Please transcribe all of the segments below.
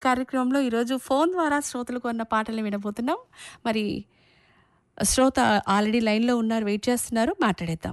కార్యక్రమంలో ఈరోజు ఫోన్ ద్వారా శ్రోతలకు అన్న పాటల్ని వినబోతున్నాం మరి శ్రోత ఆల్రెడీ లైన్లో ఉన్నారు వెయిట్ చేస్తున్నారు మాట్లాడేద్దాం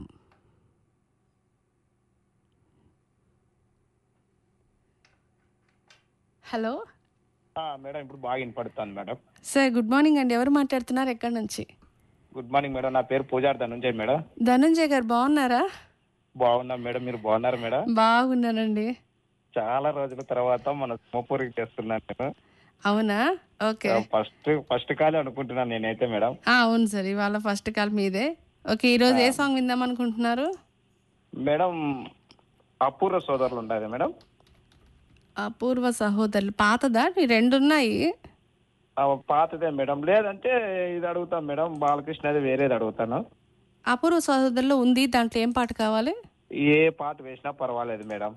హలో ఆ, మేడం ఇప్పుడు బాగా వినపడుతుంది మేడం సార్ గుడ్ మార్నింగ్ అండి ఎవరు మాట్లాడుతున్నారు ఎక్కడి నుంచి గుడ్ మార్నింగ్ మేడం నా పేరు పూజారి ధనుంజయ్ మేడం ధనుంజయ్ గారు బాగున్నారా బాగున్నా మేడం మీరు బాగున్నారు మేడం బాగున్నానండి చాలా రోజుల తర్వాత మన సోమపూరికి చేస్తున్నాను నేను అవునా ఓకే ఫస్ట్ ఫస్ట్ కాలే అనుకుంటున్నాను నేనైతే మేడం ఆ, అవును సార్ ఇవాళ ఫస్ట్ కాల్ మీదే ఓకే ఈరోజు ఏ సాంగ్ విందాం అనుకుంటున్నారు మేడం అపూర్వ సోదరులు ఉండదు మేడం అపూర్వ సహోదరులు పాతదా ఈ రెండు ఉన్నాయి ఆ, పాతదే మేడం లేదంటే ఇది అడుగుతాం మేడం బాలకృష్ణది వేరేది అడుగుతాను అపూర్వ సహోదరులు ఉంది దాంట్లో ఏం పాట కావాలి ఏ పాట వేసినా పర్వాలేదు మేడం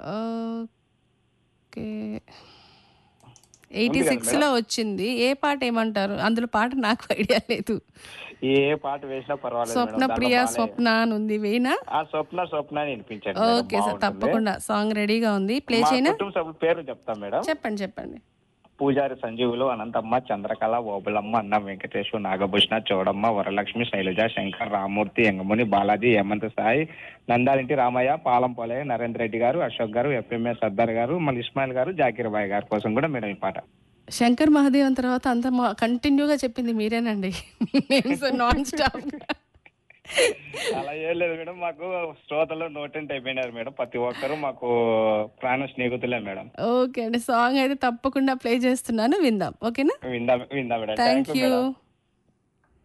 ఓకే ఎయిటీ సిక్స్లో వచ్చింది ఏ పాట ఏమంటారు అందులో పాట నాకు ఐడియా లేదు ఏ పాట వేసినా పర్వాలేదు మేడం. స్వప్న దాంట్లో ప్రియ బాలయ్య- స్వప్న అని ఉంది వేయినా ఆ స్వప్న స్వప్న అని వినిపించండి మేడం. ఓకే సార్ బాగుంటుంది. తప్పకుండా సాంగ్ రెడీగా ఉంది ప్లే మా చేయనా కుటుంబ సభ్యుల పేరు చెప్తాం మేడం చెప్పండి చెప్పండి పూజారి సంజీవులు అనంతమ్మ చంద్రకళ ఓబులమ్మ అన్న వెంకటేశ్వర నాగభూషణ చౌడమ్మ వరలక్ష్మి శైలజ శంకర్ రామూర్తి ఎంగముని బాలాజీ హేమంత్ సాయి నందాలింటి రామయ్య పాలంపోలయ్య నరేంద్ర రెడ్డి గారు అశోక్ గారు ఎఫ్ఎంఏ సర్దార్ గారు మళ్ళీ ఇస్మాయిల్ గారు జాకీర్ బాయ్ గారి కోసం కూడా మేడం ఈ పాట శంకర్ మహాదేవన్ తర్వాత అంత కంటిన్యూగా చెప్పింది మీరేనండి నాన్ స్టాప్ అలా ఏం లేదు మేడం మాకు శ్రోతలు నోటెంట్ అయిపోయినారు మేడం ప్రతి ఒక్కరు మాకు ప్రాణ స్నేహితులే మేడం ఓకే అండి సాంగ్ అయితే తప్పకుండా ప్లే చేస్తున్నాను విందాం ఓకేనా విందా విందా madam thank thank you you madam